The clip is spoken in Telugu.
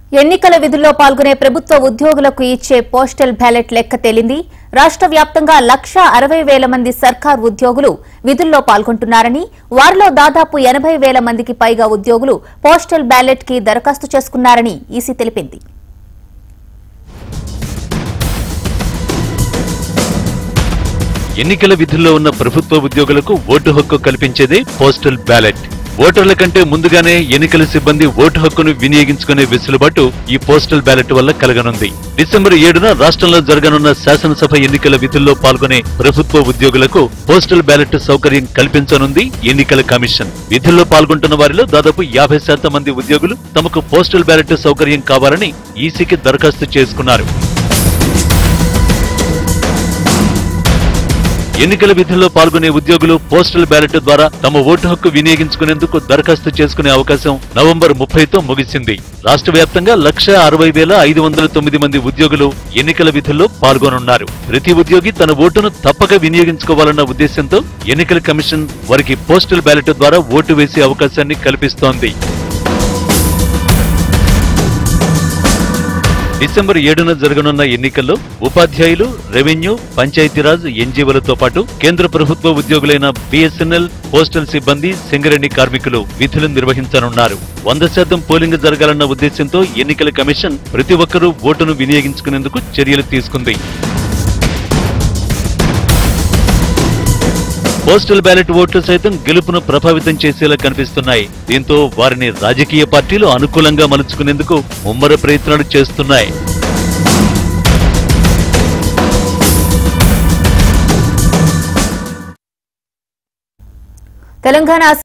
ఎన్నికల విధుల్లో పాల్గొనే ప్రభుత్వ ఉద్యోగులకు ఇచ్చే పోస్టల్ బ్యాలెట్ లెక్క తేలింది రాష్ట్ర వ్యాప్తంగా లక్ష అరవై వేల మంది సర్కార్ ఉద్యోగులు విధుల్లో పాల్గొంటున్నారని వారిలో దాదాపు ఎనభై వేల మందికి పైగా ఉద్యోగులు పోస్టల్ బ్యాలెట్ కి దరఖాస్తు చేసుకున్నారని ఈసీ తెలిపింది ఎన్నికల విధుల్లో ఉన్న ప్రభుత్వ ఉద్యోగులకు ఓటు హక్కు కల్పించేదే పోస్టల్ బ్యాలెట్ ఓటర్ల కంటే ముందుగానే ఎన్నికల సిబ్బంది ఓటు హక్కును వినియోగించుకునే వెసులుబాటు ఈ పోస్టల్ బ్యాలెట్ వల్ల కలగనుంది డిసెంబర్ ఏడున రాష్ట్రంలో జరగనున్న శాసనసభ ఎన్నికల విధుల్లో పాల్గొనే ప్రభుత్వ ఉద్యోగులకు పోస్టల్ బ్యాలెట్ సౌకర్యం కల్పించనుంది ఎన్నికల కమిషన్ విధుల్లో పాల్గొంటున్న వారిలో దాదాపు యాభై శాతం మంది ఉద్యోగులు తమకు పోస్టల్ బ్యాలెట్ సౌకర్యం కావాలని ఈసీకి దరఖాస్తు చేసుకున్నారు ఎన్నికల విధుల్లో పాల్గొనే ఉద్యోగులు పోస్టల్ బ్యాలెట్ ద్వారా తమ ఓటు హక్కు వినియోగించుకునేందుకు దరఖాస్తు చేసుకునే అవకాశం నవంబర్ ముప్పైతో ముగిసింది రాష్ట్ర వ్యాప్తంగా లక్ష అరవై వేల ఐదు వందల తొమ్మిది మంది ఉద్యోగులు ఎన్నికల విధుల్లో పాల్గొనున్నారు ప్రతి ఉద్యోగి తన ఓటును తప్పక వినియోగించుకోవాలన్న ఉద్దేశంతో ఎన్నికల కమిషన్ వారికి పోస్టల్ బ్యాలెట్ ద్వారా ఓటు వేసే అవకాశాన్ని కల్పిస్తోంది డిసెంబర్ ఏడున జరగనున్న ఎన్నికల్లో ఉపాధ్యాయులు రెవెన్యూ పంచాయతీరాజ్ ఎన్జీఓలతో పాటు కేంద్ర ప్రభుత్వ ఉద్యోగులైన బిఎస్ఎన్ఎల్ పోస్టల్ సిబ్బంది సింగరేణి కార్మికులు విధులు నిర్వహించనున్నారు వంద శాతం పోలింగ్ జరగాలన్న ఉద్దేశంతో ఎన్నికల కమిషన్ ప్రతి ఒక్కరూ ఓటును వినియోగించుకునేందుకు చర్యలు తీసుకుంది పోస్టల్ బ్యాలెట్ ఓట్లు సైతం గెలుపును ప్రభావితం చేసేలా కనిపిస్తున్నాయి దీంతో వారిని రాజకీయ పార్టీలు అనుకూలంగా మలుచుకునేందుకు ముమ్మర ప్రయత్నాలు చేస్తున్నాయి తెలంగాణ